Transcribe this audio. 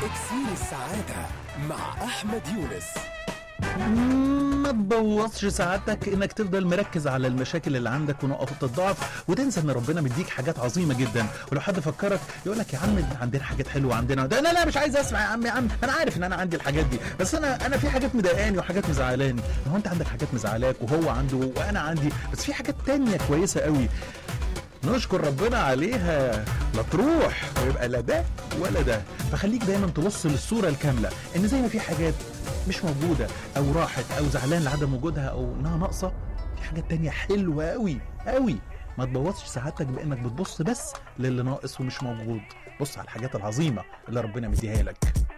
إكسير السعادة مع أحمد يونس ما تبوظش سعادتك انك تفضل مركز على المشاكل اللي عندك ونقط الضعف وتنسى ان ربنا مديك حاجات عظيمه جدا ولو حد فكرك يقول لك يا عم إحنا عندنا حاجات حلوه عندنا ده لا لا مش عايز اسمع يا عم يا عم انا عارف ان انا عندي الحاجات دي بس انا انا في حاجات مضايقاني وحاجات مزعلاني ما هو انت عندك حاجات مزعلاك وهو عنده وانا عندي بس في حاجات تانية كويسه قوي نشكر ربنا عليها لا تروح ويبقى لا ده ولا ده فخليك دايما تبص للصوره الكامله ان زي ما في حاجات مش موجوده او راحت او زعلان لعدم وجودها او انها ناقصه في حاجات تانية حلوه قوي قوي ما تبوظش سعادتك بانك بتبص بس للي ناقص ومش موجود بص على الحاجات العظيمه اللي ربنا مديها لك